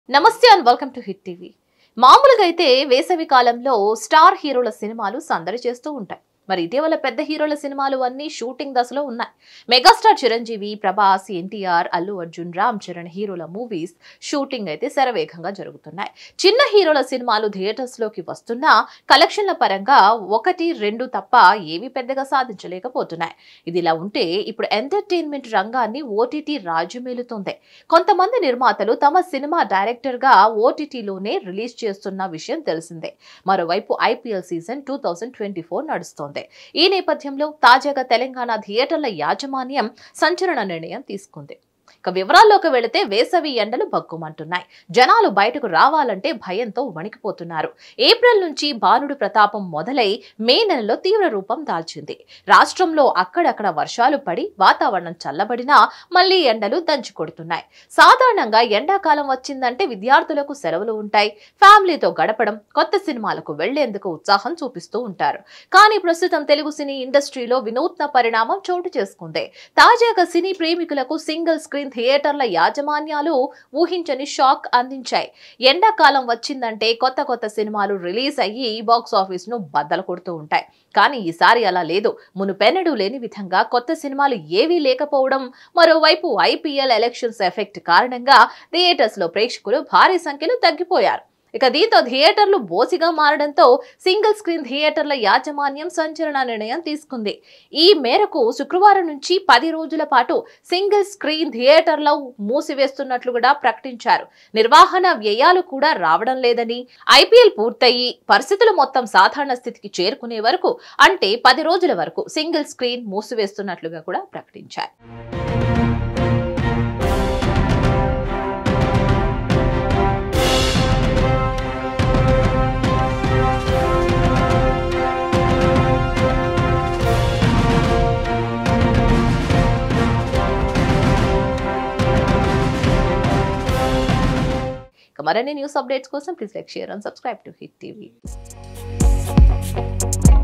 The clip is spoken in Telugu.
నమస్తే and welcome to Hit TV మామూలుగా అయితే వేసవి కాలంలో స్టార్ హీరోల సినిమాలు సందడి చేస్తూ ఉంటాయి మరి ఇటీవల పెద్ద హీరోల సినిమాలు అన్ని షూటింగ్ దశలో ఉన్నాయి మెగాస్టార్ చిరంజీవి ప్రభాస్ ఎన్టీఆర్ అల్లు అర్జున్ రామ్ చరణ్ హీరోల మూవీస్ షూటింగ్ అయితే శరవేగంగా జరుగుతున్నాయి చిన్న హీరోల సినిమాలు థియేటర్స్ లోకి వస్తున్నా కలెక్షన్ల పరంగా ఒకటి రెండు తప్ప ఏవి పెద్దగా సాధించలేకపోతున్నాయి ఇది ఇలా ఉంటే ఇప్పుడు ఎంటర్టైన్మెంట్ రంగాన్ని ఓటీటీ రాజ్యమేలుతోంది కొంతమంది నిర్మాతలు తమ సినిమా డైరెక్టర్ గా ఓటీటీలోనే రిలీజ్ చేస్తున్న విషయం తెలిసిందే మరోవైపు IPL season two thousand twenty four నడుస్తోంది ఈ నేపథ్యంలో తాజాగా తెలంగాణ థియేటర్ల యాజమాన్యం సంచలన నిర్ణయం తీసుకుంది ఇక వివరాల్లోకి వెళితే వేసవి ఎండలు బగ్గుమంటున్నాయి జనాలు బయటకు రావాలంటే భయంతో వణికిపోతున్నారు ఏప్రిల్ నుంచి బాణుడు ప్రతాపం మొదలై మే నెలలో తీవ్ర రూపం దాల్చింది రాష్ట్రంలో అక్కడక్కడ వర్షాలు పడి వాతావరణం చల్లబడినా మళ్లీ ఎండలు దంచి కొడుతున్నాయి సాధారణంగా ఎండాకాలం వచ్చిందంటే విద్యార్థులకు సెలవులు ఉంటాయి ఫ్యామిలీతో గడపడం కొత్త సినిమాలకు వెళ్లేందుకు ఉత్సాహం చూపిస్తూ ఉంటారు కానీ ప్రస్తుతం తెలుగు సినీ ఇండస్ట్రీలో వినూత్న పరిణామం చోటు చేసుకుంది తాజాగా సినీ ప్రేమికులకు సింగిల్ స్క్రీన్ థియేటర్ల యాజమాన్యాలు ఊహించని షాక్ అందించాయి ఎండాకాలం వచ్చిందంటే కొత్త కొత్త సినిమాలు రిలీజ్ అయ్యి బాక్స్ ఆఫీస్ ను బద్దలు కొడుతూ ఉంటాయి కానీ ఈసారి అలా లేదు మునుపెన్నడూ లేని విధంగా కొత్త సినిమాలు ఏవీ లేకపోవడం మరోవైపు ఐపీఎల్ ఎలక్షన్స్ ఎఫెక్ట్ కారణంగా థియేటర్స్ లో ప్రేక్షకులు భారీ సంఖ్యలో తగ్గిపోయారు ఇక దీంతో థియేటర్లు బోసిగా మారడంతో సింగిల్ స్క్రీన్ థియేటర్ల యాజమాన్యం సంచలన నిర్ణయం తీసుకుంది ఈ మేరకు శుక్రవారం నుంచి పది రోజుల పాటు సింగిల్ స్క్రీన్ థియేటర్లు మూసివేస్తున్నట్లు కూడా ప్రకటించారు నిర్వహణ వ్యయాలు కూడా రావడం లేదని ఐపీఎల్ పూర్తయి పరిస్థితులు మొత్తం సాధారణ స్థితికి చేరుకునే వరకు అంటే పది రోజుల వరకు సింగిల్ స్క్రీన్ మూసివేస్తున్నట్లుగా కూడా ప్రకటించారు ఇక మరిన్ని న్యూస్ అప్డేట్స్ కోసం please like share and subscribe to Hit TV